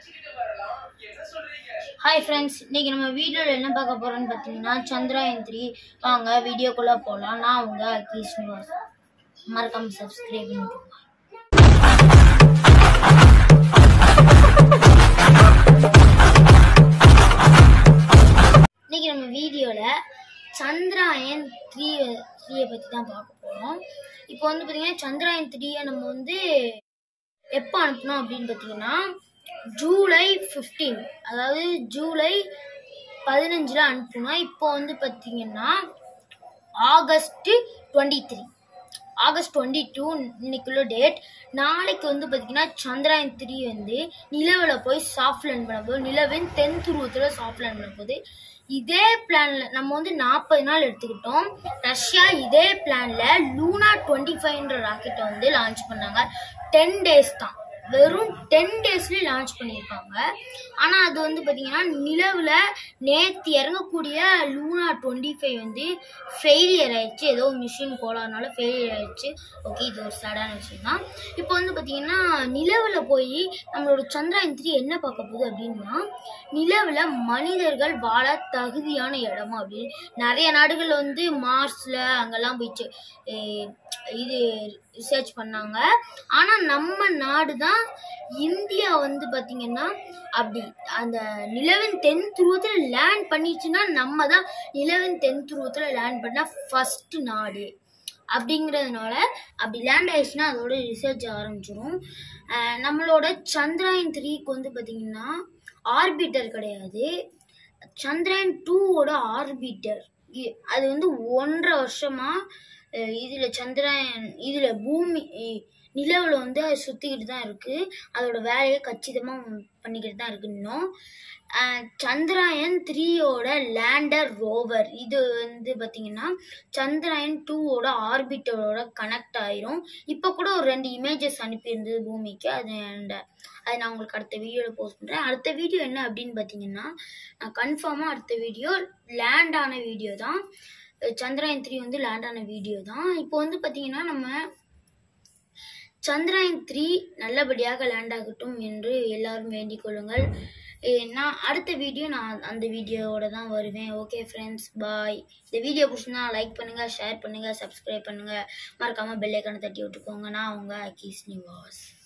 hi friends இன்னைக்கு நம்ம வீடியோவில் என்ன பார்க்க போறோம்னு பார்த்தீங்கன்னா சந்திராயன் த்ரீ வாங்க வீடியோக்குள்ளே போகலாம் நான் உங்க அக்கி ஸ்ரீனிவாஸ் மறக்காம சப்ஸ்கிரைப் பண்ணிக்கோங்க இன்னைக்கு நம்ம வீடியோவில் சந்திராயன் த்ரீ த்ரீயை பற்றி தான் பார்க்க போகிறோம் இப்போ வந்து பார்த்தீங்கன்னா சந்திராயன் த்ரீயை நம்ம வந்து எப்போ அனுப்பணும் அப்படின்னு பார்த்தீங்கன்னா ஜூலை 15 அதாவது ஜூலை பதினஞ்சில் அனுப்பணும் இப்போ வந்து பார்த்தீங்கன்னா August twenty three August twenty two இன்னைக்குள்ள டேட் நாளைக்கு வந்து பார்த்தீங்கன்னா சந்திராயன் த்ரீ வந்து நிலவில் போய் சாஃப்ட் லேண்ட் பண்ண போகுது நிலவின் தென் துருவத்தில் சாஃப்ட் லேண்ட் பண்ண போகுது இதே பிளான்ல நம்ம வந்து நாற்பது நாள் எடுத்துக்கிட்டோம் ரஷ்யா இதே பிளான்ல லூனா டுவெண்ட்டி ஃபைவ்ன்ற ராக்கெட்டை வந்து லான்ச் பண்ணாங்க டென் டேஸ் தான் வெறும் டென் டேஸ்லேயே லான்ச் பண்ணியிருக்காங்க ஆனால் அது வந்து பார்த்தீங்கன்னா நிலவில் நேற்று இறங்கக்கூடிய லூனா டுவெண்ட்டி ஃபைவ் வந்து ஃபெயிலியர் ஆயிடுச்சு ஏதோ மிஷின் கோளாறுனால ஃபெயிலியர் ஆயிடுச்சு ஓகே இது ஒரு சேடான விஷயம் தான் இப்போ வந்து பார்த்தீங்கன்னா நிலவில் போய் நம்மளோட சந்திராயன் த்ரீ என்ன பார்க்க போகுது அப்படின்னா நிலவில் மனிதர்கள் வாழ தகுதியான இடமா அப்படின்னு நிறைய நாடுகள் வந்து மார்ஸில் அங்கெல்லாம் போயிடுச்சு ஏ, இது ரிசர்ச் பண்ணாங்க ஆனால் நம்ம நாடு தான் இந்தியா வந்து பார்த்தீங்கன்னா அப்படி அந்த நிலவின் தென் துருவத்தில் லேண்ட் பண்ணிச்சுன்னா நம்ம தான் நிலவின் தென் துருவத்தில் லேண்ட் பண்ண ஃபர்ஸ்ட் நாடு அப்படிங்கிறதுனால அப்படி லேண்ட் ஆயிடுச்சுன்னா அதோட ரிசர்ச் ஆரம்பிச்சிடும் அஹ் நம்மளோட சந்திராயன் த்ரீக்கு வந்து பார்த்தீங்கன்னா ஆர்பிட்டர் கிடையாது சந்திராயன் டூவோட ஆர்பிட்டர் அது வந்து ஒன்றரை வருஷமா அஹ் இதுல சந்திராயன் இதுல பூமி அஹ் நிலவுல வந்து அது சுத்திக்கிட்டு தான் இருக்கு அதோட வேலையை கச்சிதமா பண்ணிக்கிட்டு தான் இருக்கு இன்னும் அஹ் சந்திராயன் த்ரீயோட லேண்டர் ரோவர் இது வந்து பார்த்தீங்கன்னா சந்திராயன் டூவோட ஆர்பிட்டரோட கனெக்ட் ஆயிரும் இப்போ கூட ஒரு ரெண்டு இமேஜஸ் அனுப்பியிருந்தது பூமிக்கு அது and அது நான் உங்களுக்கு அடுத்த வீடியோவில் போஸ்ட் பண்ணுறேன் அடுத்த வீடியோ என்ன அப்படின்னு பார்த்தீங்கன்னா நான் கன்ஃபார்மாக அடுத்த வீடியோ லேண்ட் ஆன வீடியோ தான் சந்திராயன் த்ரீ வந்து லேண்ட் ஆன வீடியோ தான் இப்போ வந்து பார்த்தீங்கன்னா நம்ம சந்திராயன் த்ரீ நல்லபடியாக லேண்ட் ஆகட்டும் என்று எல்லாரும் வேண்டிக் கொள்ளுங்கள் ஏ, நான் அடுத்த வீடியோ நான் அந்த வீடியோவோட தான் வருவேன் ஓகே ஃப்ரெண்ட்ஸ் பாய் இந்த வீடியோ பிடிச்சிருந்தா லைக் பண்ணுங்க ஷேர் பண்ணுங்க சப்ஸ்கிரைப் பண்ணுங்க மறக்காம பெல் ஐக்கானை தட்டி விட்டுக்கோங்க நான் உங்க அக்கீஸ் நிவாஸ்